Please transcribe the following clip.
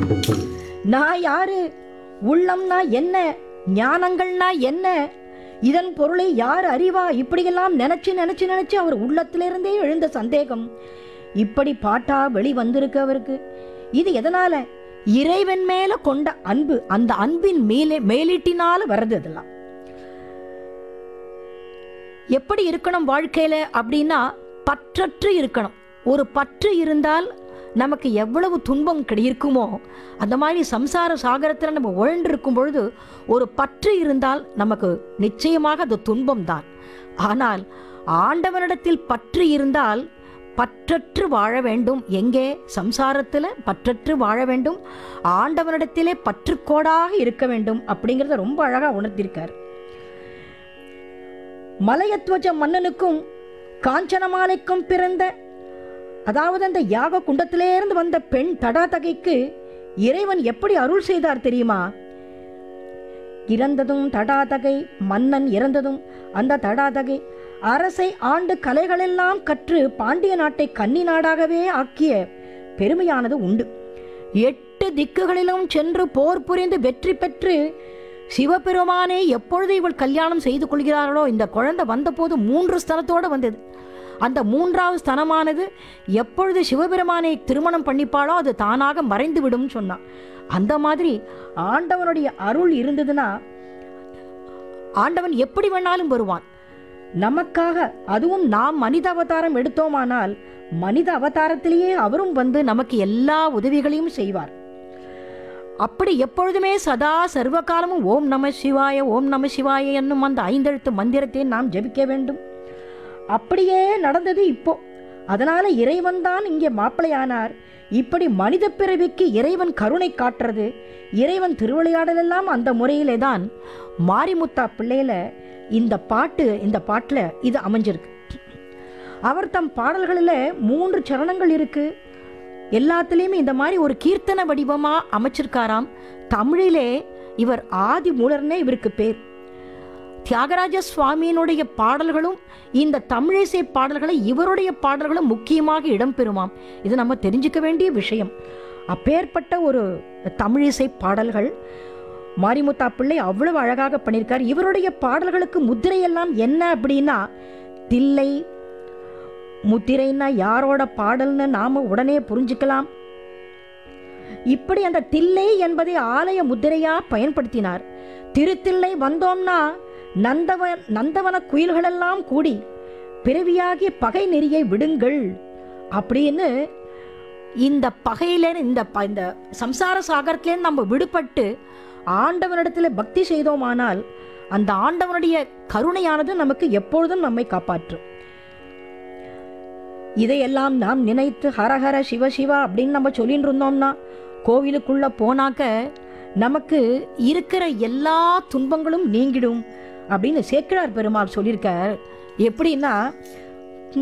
நான் யாரு உள்ளம்னா என்ன ஞானங்கள்னா என்ன இதன் பொருளை யார் அறிவா இப்படியெல்லாம் நினைச்சு நினைச்சு நினைச்சு அவர் உள்ளத்திலிருந்தே எழுந்த சந்தேகம் இப்படி பாட்டா வெளி வந்திருக்கு அவருக்கு இது எதனால இறைவன் மேல கொண்ட அன்பு அந்த அன்பின் மேலே மேலீட்டினால வர்றது அதெல்லாம் எப்படி இருக்கணும் வாழ்க்கையில அப்படின்னா பற்றற்று இருக்கணும் ஒரு பற்று இருந்தால் நமக்கு எவ்வளவு துன்பம் கிடைக்குமோ அந்த மாதிரி சம்சார சாகரத்தில் நம்ம உழண்டிருக்கும் பொழுது ஒரு பற்று இருந்தால் நமக்கு நிச்சயமாக அது துன்பம் தான் ஆனால் ஆண்டவனிடத்தில் பற்று இருந்தால் பற்றற்று வாழ வேண்டும் எங்கே சம்சாரத்தில் பற்றற்று வாழ வேண்டும் ஆண்டவனிடத்திலே பற்றுக்கோடாக இருக்க வேண்டும் அப்படிங்கிறத ரொம்ப அழகாக உணர்த்தியிருக்கார் மலையத்வஜ மன்னனுக்கும் காஞ்சனமாலைக்கும் பிறந்த அதாவது அந்த யாக குண்டத்திலேருந்து வந்த பெண் தடாதகைக்கு இறைவன் எப்படி அருள் செய்தார் தெரியுமா இறந்ததும் தடாதகை மன்னன் இறந்ததும் அந்த தடாதகை அரசை ஆண்டு கலைகளெல்லாம் கற்று பாண்டிய நாட்டை கன்னி நாடாகவே ஆக்கிய பெருமையானது உண்டு எட்டு திக்குகளிலும் சென்று போர் புரிந்து வெற்றி பெற்று சிவபெருமானே எப்பொழுது இவள் கல்யாணம் செய்து கொள்கிறார்களோ இந்த குழந்தை வந்தபோது மூன்று ஸ்தலத்தோடு வந்தது அந்த மூன்றாவது ஸ்தனமானது எப்பொழுது சிவபெருமானை திருமணம் பண்ணிப்பாளோ அது தானாக மறைந்து விடும் சொன்னான் அந்த மாதிரி ஆண்டவனுடைய அருள் இருந்ததுன்னா ஆண்டவன் எப்படி வேணாலும் வருவான் நமக்காக அதுவும் நாம் மனித அவதாரம் எடுத்தோமானால் மனித அவதாரத்திலேயே அவரும் வந்து நமக்கு எல்லா உதவிகளையும் செய்வார் அப்படி எப்பொழுதுமே சதா சர்வ காலமும் ஓம் நம சிவாய ஓம் நம சிவாய என்னும் அந்த ஐந்தெழுத்து மந்திரத்தை நாம் ஜெபிக்க வேண்டும் அப்படியே நடந்தது இப்போ அதனால இறைவன் தான் இங்கே மாப்பிளையானார் இப்படி மனித பிறவிக்கு இறைவன் கருணை காட்டுறது இறைவன் திருவிளையாடல் எல்லாம் அந்த முறையிலே தான் மாரிமுத்தா பிள்ளையில இந்த பாட்டு இந்த பாட்டில் இது அமைஞ்சிருக்கு அவர் தம் பாடல்களில் மூன்று சரணங்கள் இருக்கு எல்லாத்துலேயுமே இந்த மாதிரி ஒரு கீர்த்தன வடிவமாக அமைச்சிருக்காராம் தமிழிலே இவர் ஆதி மூலர்னே இவருக்கு பேர் தியாகராஜ சுவாமியினுடைய பாடல்களும் இந்த தமிழிசை பாடல்களை இவருடைய பாடல்களும் முக்கியமாக இடம்பெறுமாம் இது நம்ம தெரிஞ்சுக்க வேண்டிய விஷயம் அப்பேற்பட்ட ஒரு தமிழிசை பாடல்கள் மாரிமுத்தா பிள்ளை அவ்வளவு அழகாக பண்ணியிருக்கார் இவருடைய பாடல்களுக்கு முத்திரையெல்லாம் என்ன அப்படின்னா தில்லை முத்திரைன்னா யாரோட பாடல்னு நாம உடனே புரிஞ்சுக்கலாம் இப்படி அந்த தில்லை என்பதை ஆலய முத்திரையா பயன்படுத்தினார் திருத்தில்லை வந்தோம்னா நந்தவ நந்தவன குயில்களெல்லாம் கூடி பிறவியாகிய பகை நெறியை விடுங்கள் அப்படின்னு இந்த பகையில இந்த ப- இந்த சம்சார சாகரத்திலேருந்து நம்ம விடுபட்டு ஆண்டவனிடத்தில் பக்தி செய்தோமானால் அந்த ஆண்டவனுடைய கருணையானது நமக்கு எப்பொழுதும் நம்மை காப்பாற்றும் இதையெல்லாம் நாம் நினைத்து ஹரஹர சிவ சிவா அப்படின்னு நம்ம சொல்லிட்டு இருந்தோம்னா கோவிலுக்குள்ள போனாக்க நமக்கு இருக்கிற எல்லா துன்பங்களும் நீங்கிடும் அப்படின்னு சேக்கிழார் பெருமாள் சொல்லியிருக்கார் எப்படின்னா